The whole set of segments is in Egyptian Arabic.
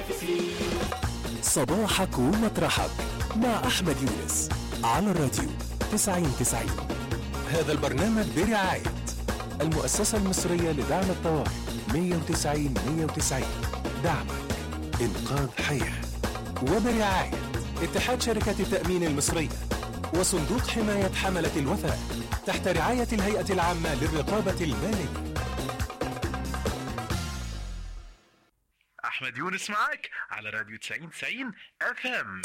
المنافسين صباحك ومطرحك مع أحمد يونس على الراديو 9090 هذا البرنامج برعاية المؤسسة المصرية لدعم الطوارئ 190 190 دعمك إنقاذ حياة وبرعاية اتحاد شركة التأمين المصرية وصندوق حماية حملة الوثائق تحت رعاية الهيئة العامة للرقابة المالية احمد يونس معاك على راديو 90 90 اف ام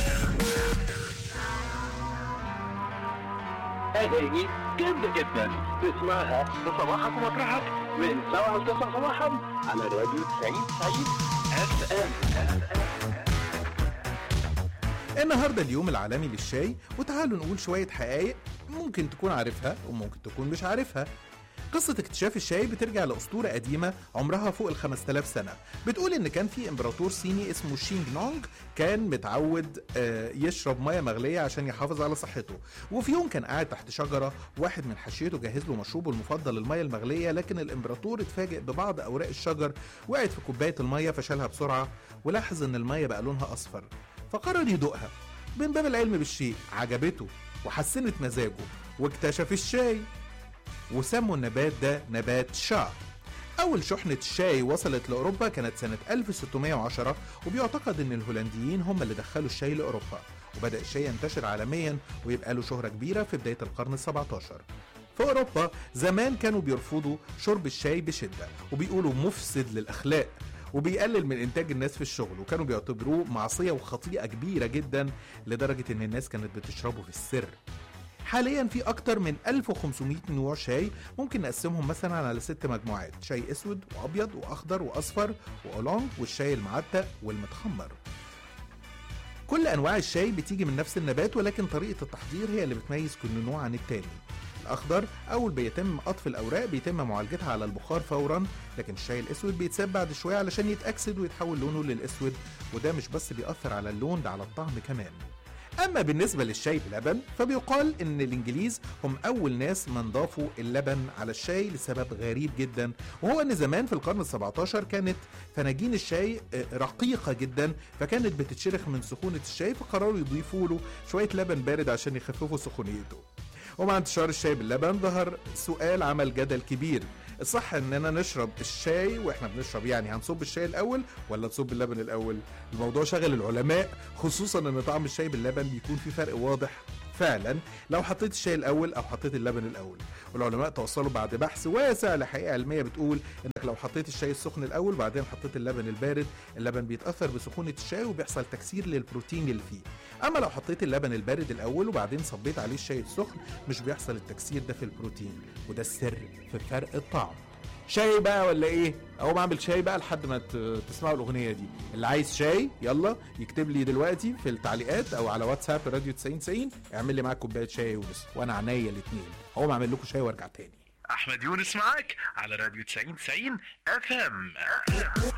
أغاني جامدة جدا تسمعها في صباحك ومطرحك من 7 ل 9 صباحا على راديو 90 90 اف ام النهارده اليوم العالمي للشاي وتعالوا نقول شوية حقائق ممكن تكون عارفها وممكن تكون مش عارفها قصة اكتشاف الشاي بترجع لأسطورة قديمة عمرها فوق ال 5000 سنة بتقول إن كان في إمبراطور صيني اسمه شينج نونج كان متعود آه، يشرب مية مغلية عشان يحافظ على صحته وفي يوم كان قاعد تحت شجرة واحد من حشيته جهز له مشروبه المفضل المية المغلية لكن الإمبراطور اتفاجئ ببعض أوراق الشجر وقعت في كوباية المية فشالها بسرعة ولاحظ إن المية بقى لونها أصفر فقرر يدوقها من باب العلم بالشيء عجبته وحسنت مزاجه واكتشف الشاي وسموا النبات ده نبات شا أول شحنة شاي وصلت لأوروبا كانت سنة 1610 وبيعتقد إن الهولنديين هم اللي دخلوا الشاي لأوروبا وبدأ الشاي ينتشر عالميا ويبقى له شهرة كبيرة في بداية القرن ال 17 في أوروبا زمان كانوا بيرفضوا شرب الشاي بشدة وبيقولوا مفسد للأخلاق وبيقلل من إنتاج الناس في الشغل وكانوا بيعتبروه معصية وخطيئة كبيرة جدا لدرجة إن الناس كانت بتشربه في السر حاليا في اكتر من 1500 نوع شاي ممكن نقسمهم مثلا على ست مجموعات شاي اسود وابيض واخضر واصفر واولونج والشاي المعتق والمتخمر كل انواع الشاي بتيجي من نفس النبات ولكن طريقه التحضير هي اللي بتميز كل نوع عن التاني الاخضر اول بيتم قطف الاوراق بيتم معالجتها على البخار فورا لكن الشاي الاسود بيتساب بعد شويه علشان يتاكسد ويتحول لونه للاسود وده مش بس بيأثر على اللون ده على الطعم كمان اما بالنسبه للشاي بلبن فبيقال ان الانجليز هم اول ناس من ضافوا اللبن على الشاي لسبب غريب جدا وهو ان زمان في القرن ال17 كانت فناجين الشاي آه، رقيقه جدا فكانت بتتشرخ من سخونه الشاي فقرروا يضيفوا له شويه لبن بارد عشان يخففوا سخونيته ومع انتشار الشاي باللبن ظهر سؤال عمل جدل كبير الصح اننا نشرب الشاي واحنا بنشرب يعني هنصب الشاي الاول ولا نصب اللبن الاول الموضوع شغل العلماء خصوصا ان طعم الشاي باللبن بيكون في فرق واضح فعلا لو حطيت الشاي الاول او حطيت اللبن الاول والعلماء توصلوا بعد بحث واسع لحقيقه علميه بتقول انك لو حطيت الشاي السخن الاول وبعدين حطيت اللبن البارد اللبن بيتاثر بسخونه الشاي وبيحصل تكسير للبروتين اللي فيه اما لو حطيت اللبن البارد الاول وبعدين صبيت عليه الشاي السخن مش بيحصل التكسير ده في البروتين وده السر في فرق الطعم شاي بقى ولا ايه اقوم اعمل شاي بقى لحد ما ت- تسمعوا الاغنيه دي اللي عايز شاي يلا يكتب لي دلوقتي في التعليقات او على واتساب راديو 90 90 اعمل لي معاك كوبايه شاي وبس وانا عينيا الاثنين هقوم اعمل لكم شاي وارجع تاني احمد يونس معاك على راديو 90 90 اف ام